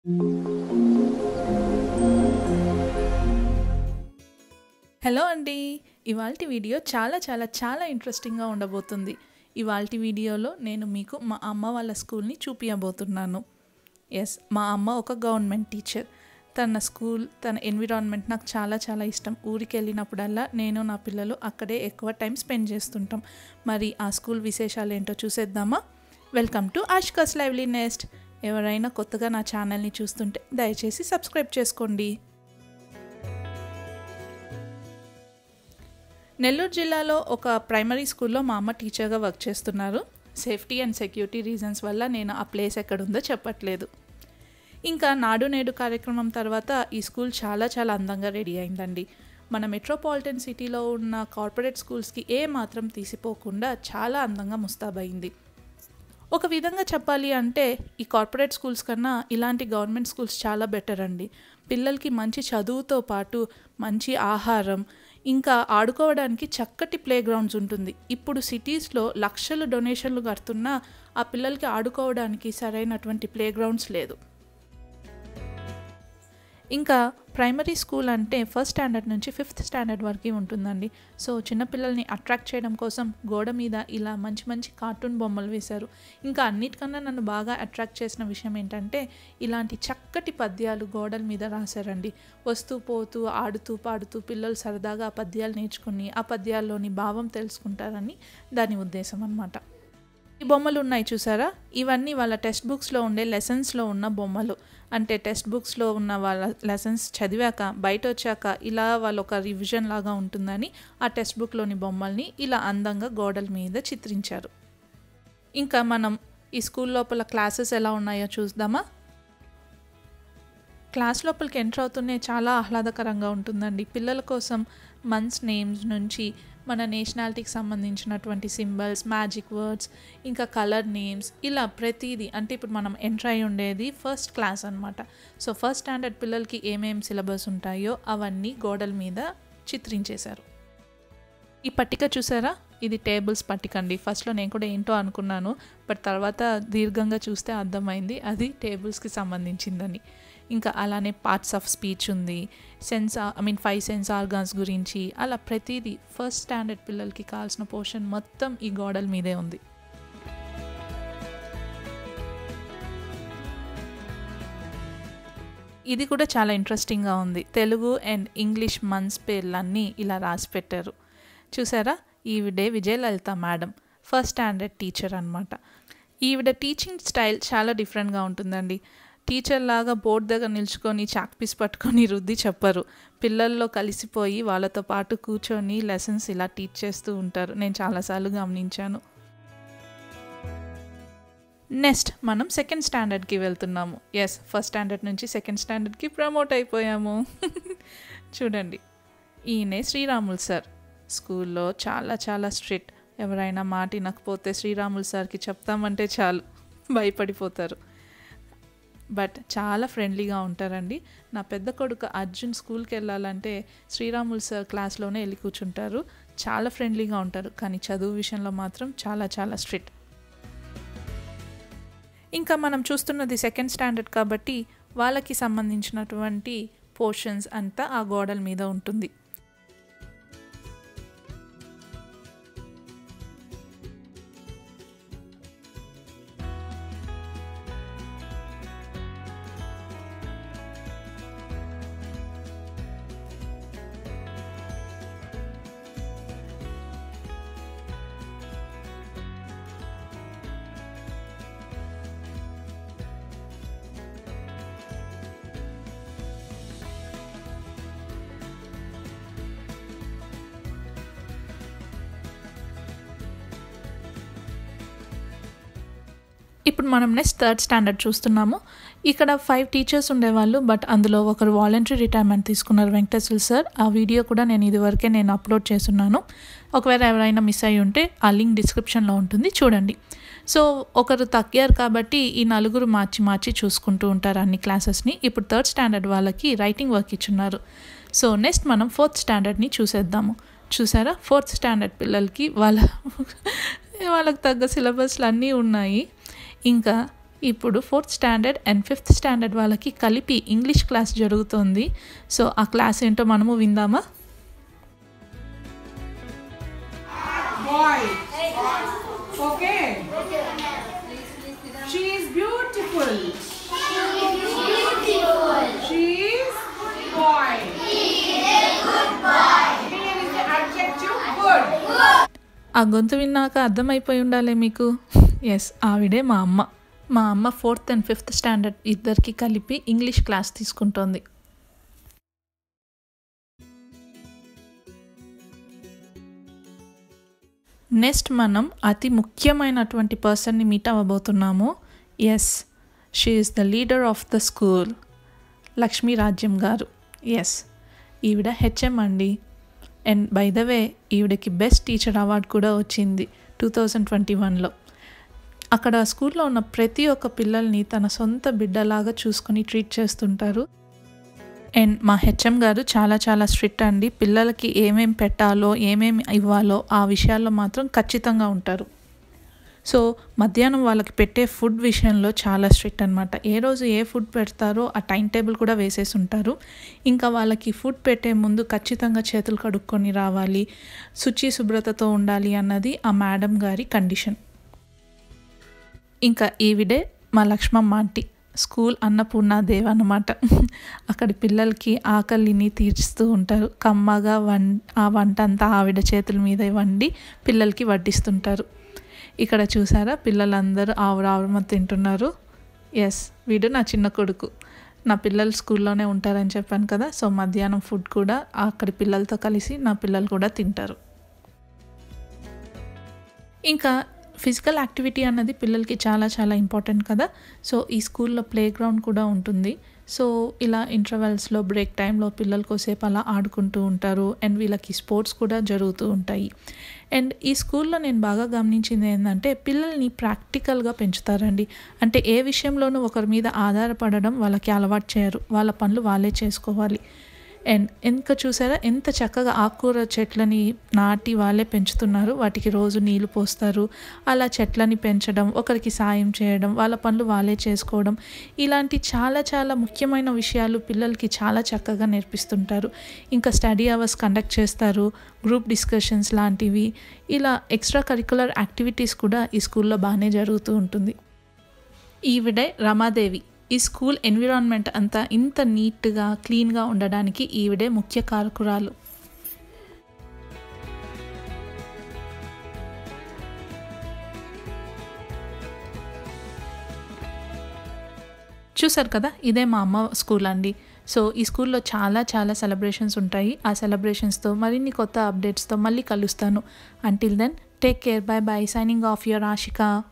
Hello అండి ఇవాల్టి video చాలా చాలా చాలా ఇంట్రెస్టింగ్గా ఉండబోతుంది ఇవాల్టి వీడియోలో నేను మీకు మా అమ్మ వాళ్ళ స్కూల్ని చూపించబోతున్నాను ఎస్ మా అమ్మ ఒక గవర్నమెంట్ టీచర్ తన స్కూల్ తన ఎన్విరాన్మెంట్ నాకు చాలా చాలా ఇష్టం ఊరికి వెళ్ళినప్పుడల్లా నేను నా పిల్లలు అక్కడే ఎక్కువ టైం స్పెండ్ చేస్తుంటాం మరి ఆ స్కూల్ విశేషాలు ఏంటో చూసేద్దామా వెల్కమ్ టు ఆష్కస్ లైవ్లీ నెస్ట్ ఎవరైనా కొత్తగా నా ఛానల్ని చూస్తుంటే దయచేసి సబ్స్క్రైబ్ చేసుకోండి నెల్లూరు జిల్లాలో ఒక ప్రైమరీ స్కూల్లో మా అమ్మ టీచర్గా వర్క్ చేస్తున్నారు సేఫ్టీ అండ్ సెక్యూరిటీ రీజన్స్ వల్ల నేను ఆ ప్లేస్ ఎక్కడుందో చెప్పట్లేదు ఇంకా నాడు నేడు కార్యక్రమం తర్వాత ఈ స్కూల్ చాలా చాలా అందంగా రెడీ అయిందండి మన మెట్రోపాలిటన్ సిటీలో ఉన్న కార్పొరేట్ స్కూల్స్కి ఏ మాత్రం తీసిపోకుండా చాలా అందంగా ముస్తాబయింది ఒక విధంగా చెప్పాలి అంటే ఈ కార్పొరేట్ స్కూల్స్ కన్నా ఇలాంటి గవర్నమెంట్ స్కూల్స్ చాలా బెటర్ అండి పిల్లలకి మంచి చదువుతో పాటు మంచి ఆహారం ఇంకా ఆడుకోవడానికి చక్కటి ప్లే గ్రౌండ్స్ ఉంటుంది ఇప్పుడు సిటీస్లో లక్షలు డొనేషన్లు కడుతున్నా ఆ పిల్లలకి ఆడుకోవడానికి సరైనటువంటి ప్లే గ్రౌండ్స్ లేదు ఇంకా ప్రైమరీ స్కూల్ అంటే ఫస్ట్ స్టాండర్డ్ నుంచి ఫిఫ్త్ స్టాండర్డ్ వరకు ఉంటుందండి సో చిన్నపిల్లల్ని అట్రాక్ట్ చేయడం కోసం గోడ మీద ఇలా మంచి మంచి కార్టూన్ బొమ్మలు వేశారు ఇంకా అన్నిటికన్నా నన్ను బాగా అట్రాక్ట్ చేసిన విషయం ఏంటంటే ఇలాంటి చక్కటి పద్యాలు గోడల మీద రాశారండి వస్తూ పోతూ ఆడుతూ పాడుతూ పిల్లలు సరదాగా ఆ పద్యాలు నేర్చుకుని ఆ పద్యాల్లోని భావం తెలుసుకుంటారని దాని ఉద్దేశం అన్నమాట ఈ బొమ్మలు ఉన్నాయి చూసారా ఇవన్నీ వాళ్ళ టెక్స్ట్ బుక్స్లో ఉండే లెసన్స్లో ఉన్న బొమ్మలు అంటే టెక్స్ట్ బుక్స్లో ఉన్న వాళ్ళ లెసన్స్ చదివాక బయట వచ్చాక ఇలా వాళ్ళ ఒక రివిజన్ లాగా ఉంటుందని ఆ టెక్స్ట్ బుక్లోని బొమ్మల్ని ఇలా అందంగా గోడల మీద చిత్రించారు ఇంకా మనం ఈ స్కూల్ లోపల క్లాసెస్ ఎలా ఉన్నాయో చూద్దామా క్లాస్ లోపలికి ఎంటర్ అవుతూనే చాలా ఆహ్లాదకరంగా ఉంటుందండి పిల్లల కోసం మంత్స్ నేమ్స్ నుంచి మన నేషనాలిటీకి సంబంధించినటువంటి సింబల్స్ మ్యాజిక్ వర్డ్స్ ఇంకా కలర్ నేమ్స్ ఇలా ప్రతిదీ అంటే ఇప్పుడు మనం ఎంటర్ అయి ఉండేది ఫస్ట్ క్లాస్ అనమాట సో ఫస్ట్ స్టాండర్డ్ పిల్లలకి ఏమేం సిలబస్ ఉంటాయో అవన్నీ గోడల మీద చిత్రించేశారు ఈ పట్టిక చూసారా ఇది టేబుల్స్ పట్టిక అండి ఫస్ట్లో నేను కూడా ఏంటో అనుకున్నాను బట్ తర్వాత దీర్ఘంగా చూస్తే అర్థమైంది అది టేబుల్స్కి సంబంధించిందని ఇంకా అలానే పార్ట్స్ ఆఫ్ స్పీచ్ ఉంది sense I mean five sense organs గురించి అలా ప్రతిదీ ఫస్ట్ స్టాండర్డ్ పిల్లలకి కావాల్సిన పోర్షన్ మొత్తం ఈ గోడల మీదే ఉంది ఇది కూడా చాలా ఇంట్రెస్టింగ్గా ఉంది తెలుగు అండ్ ఇంగ్లీష్ మంత్స్ పేర్లన్నీ ఇలా రాసి పెట్టారు చూసారా ఈవిడే Vijayalalitha madam first standard teacher అనమాట ఈవిడ టీచింగ్ స్టైల్ చాలా డిఫరెంట్గా ఉంటుందండి టీచర్ లాగా బోర్డు దగ్గర నిల్చుకొని చాక్ పీస్ పట్టుకొని రుద్ది చెప్పరు పిల్లల్లో కలిసిపోయి వాళ్ళతో పాటు కూర్చొని లెసన్స్ ఇలా టీచ్ చేస్తూ ఉంటారు నేను చాలాసార్లు గమనించాను నెక్స్ట్ మనం సెకండ్ స్టాండర్డ్కి వెళ్తున్నాము ఎస్ ఫస్ట్ స్టాండర్డ్ నుంచి సెకండ్ స్టాండర్డ్కి ప్రమోట్ అయిపోయాము చూడండి ఈయనే శ్రీరాములు సార్ స్కూల్లో చాలా చాలా స్ట్రిక్ట్ ఎవరైనా మాట వినకపోతే శ్రీరాములు సార్కి చెప్తామంటే చాలు భయపడిపోతారు బట్ చాలా ఫ్రెండ్లీగా ఉంటారండి నా పెద్ద కొడుకు అర్జున్ స్కూల్కి వెళ్ళాలంటే శ్రీరాములు సార్ క్లాస్లోనే వెళ్ళి కూర్చుంటారు చాలా ఫ్రెండ్లీగా ఉంటారు కానీ చదువు విషయంలో మాత్రం చాలా చాలా స్ట్రిక్ట్ ఇంకా మనం చూస్తున్నది సెకండ్ స్టాండర్డ్ కాబట్టి వాళ్ళకి సంబంధించినటువంటి పోర్షన్స్ అంతా ఆ గోడల మీద ఉంటుంది ఇప్పుడు మనం నెక్స్ట్ థర్డ్ స్టాండర్డ్ చూస్తున్నాము ఇక్కడ ఫైవ్ టీచర్స్ ఉండేవాళ్ళు బట్ అందులో ఒకరు వాలంటరీ రిటైర్మెంట్ తీసుకున్నారు వెంకటేశ్వర సార్ ఆ వీడియో కూడా నేను ఇదివరకే నేను అప్లోడ్ చేస్తున్నాను ఒకవేళ ఎవరైనా మిస్ అయ్యి ఉంటే ఆ లింక్ డిస్క్రిప్షన్లో ఉంటుంది చూడండి సో ఒకరు తగ్గారు కాబట్టి ఈ నలుగురు మార్చి మార్చి చూసుకుంటూ ఉంటారు అన్ని క్లాసెస్ని ఇప్పుడు థర్డ్ స్టాండర్డ్ వాళ్ళకి రైటింగ్ వర్క్ ఇచ్చున్నారు సో నెక్స్ట్ మనం ఫోర్త్ స్టాండర్డ్ని చూసేద్దాము చూసారా ఫోర్త్ స్టాండర్డ్ పిల్లలకి వాళ్ళ వాళ్ళకి తగ్గ సిలబస్లు అన్నీ ఉన్నాయి ఇంకా ఇప్పుడు fourth standard and fifth standard వాళ్ళకి కలిపి ఇంగ్లీష్ క్లాస్ జరుగుతుంది సో ఆ క్లాస్ ఏంటో మనము విందామా boy. Okay. She is beautiful. She is boy. Here is the adjective good. ఆ గొంతు విన్నాక అర్థమైపోయి ఉండాలి మీకు ఎస్ ఆవిడే మా అమ్మ మా అమ్మ ఫోర్త్ అండ్ ఫిఫ్త్ స్టాండర్డ్ ఇద్దరికి కలిపి ఇంగ్లీష్ క్లాస్ తీసుకుంటోంది నెక్స్ట్ మనం అతి ముఖ్యమైనటువంటి పర్సన్ని మీట్ అవ్వబోతున్నాము yes she is the leader of the school Lakshmi Rajyam garu yes ఈవిడ హెచ్ఎం అండి అండ్ బై ద వే ఈవిడకి బెస్ట్ టీచర్ అవార్డు కూడా వచ్చింది టూ థౌజండ్ ట్వంటీ వన్లో అక్కడ స్కూల్లో ఉన్న ప్రతి ఒక్క పిల్లల్ని తన సొంత బిడ్డలాగా చూసుకొని ట్రీట్ చేస్తుంటారు అండ్ మా హెచ్ఎం గారు చాలా చాలా స్ట్రిక్ట్ అండి పిల్లలకి ఏమేం పెట్టాలో ఏమేమి ఇవ్వాలో ఆ విషయాల్లో మాత్రం ఖచ్చితంగా ఉంటారు సో మధ్యాహ్నం వాళ్ళకి పెట్టే ఫుడ్ విషయంలో చాలా స్ట్రిక్ట్ అనమాట ఏ రోజు ఏ ఫుడ్ పెడతారో ఆ టైం టేబుల్ కూడా వేసేసి ఉంటారు ఇంకా వాళ్ళకి ఫుడ్ పెట్టే ముందు ఖచ్చితంగా చేతులు కడుక్కొని రావాలి శుచి శుభ్రతతో ఉండాలి అన్నది ఆ మేడం గారి కండిషన్ ఇంకా ఈవిడే మా లక్ష్మమ్మ ఆంటీ స్కూల్ అన్నపూర్ణాదేవి అన్నమాట అక్కడి పిల్లలకి ఆకలిని తీర్చుతూ ఉంటారు కమ్మగా వం ఆ వంట అంతా ఆవిడ చేతుల మీద వండి పిల్లలకి వడ్డిస్తుంటారు ఇక్కడ చూసారా పిల్లలందరూ ఆవురు ఆవురమ తింటున్నారు ఎస్ వీడు నా చిన్న కొడుకు నా పిల్లలు స్కూల్లోనే ఉంటారని చెప్పాను కదా సో మధ్యాహ్నం ఫుడ్ కూడా అక్కడి పిల్లలతో కలిసి నా పిల్లలు కూడా తింటారు ఇంకా ఫిజికల్ యాక్టివిటీ అన్నది పిల్లలకి చాలా చాలా ఇంపార్టెంట్ కదా సో ఈ స్కూల్లో ప్లే గ్రౌండ్ కూడా ఉంటుంది సో ఇలా ఇంటర్వెల్స్లో బ్రేక్ టైంలో పిల్లలు కోసేపు అలా ఆడుకుంటూ ఉంటారు అండ్ వీళ్ళకి స్పోర్ట్స్ కూడా జరుగుతూ ఉంటాయి అండ్ ఈ స్కూల్లో నేను బాగా గమనించింది ఏంటంటే పిల్లల్ని ప్రాక్టికల్గా పెంచుతారండి అంటే ఏ విషయంలోనూ ఒకరి మీద ఆధారపడడం వాళ్ళకి అలవాటు చేయరు వాళ్ళ పనులు వాళ్ళే చేసుకోవాలి అండ్ ఇంకా చూసారా ఎంత చక్కగా ఆకుకూర చెట్లని నాటి వాళ్ళే పెంచుతున్నారు వాటికి రోజు నీళ్లు పోస్తారు అలా చెట్లని పెంచడం ఒకరికి సాయం చేయడం వాళ్ళ పనులు వాళ్ళే చేసుకోవడం ఇలాంటి చాలా చాలా ముఖ్యమైన విషయాలు పిల్లలకి చాలా చక్కగా నేర్పిస్తుంటారు ఇంకా స్టడీ అవర్స్ కండక్ట్ చేస్తారు గ్రూప్ డిస్కషన్స్ లాంటివి ఇలా ఎక్స్ట్రా కరికులర్ యాక్టివిటీస్ కూడా ఈ స్కూల్లో బాగానే జరుగుతూ ఉంటుంది ఈవిడే రమాదేవి ఈ స్కూల్ ఎన్విరాన్మెంట్ అంతా ఇంత నీట్గా క్లీన్గా ఉండడానికి ఈవిడే ముఖ్య కారకురాలు చూసారు కదా ఇదే మా అమ్మ స్కూల్ అండి సో ఈ స్కూల్లో చాలా చాలా సెలబ్రేషన్స్ ఉంటాయి ఆ సెలబ్రేషన్స్తో మరిన్ని కొత్త అప్డేట్స్తో మళ్ళీ కలుస్తాను until then take care bye bye signing off your Ashika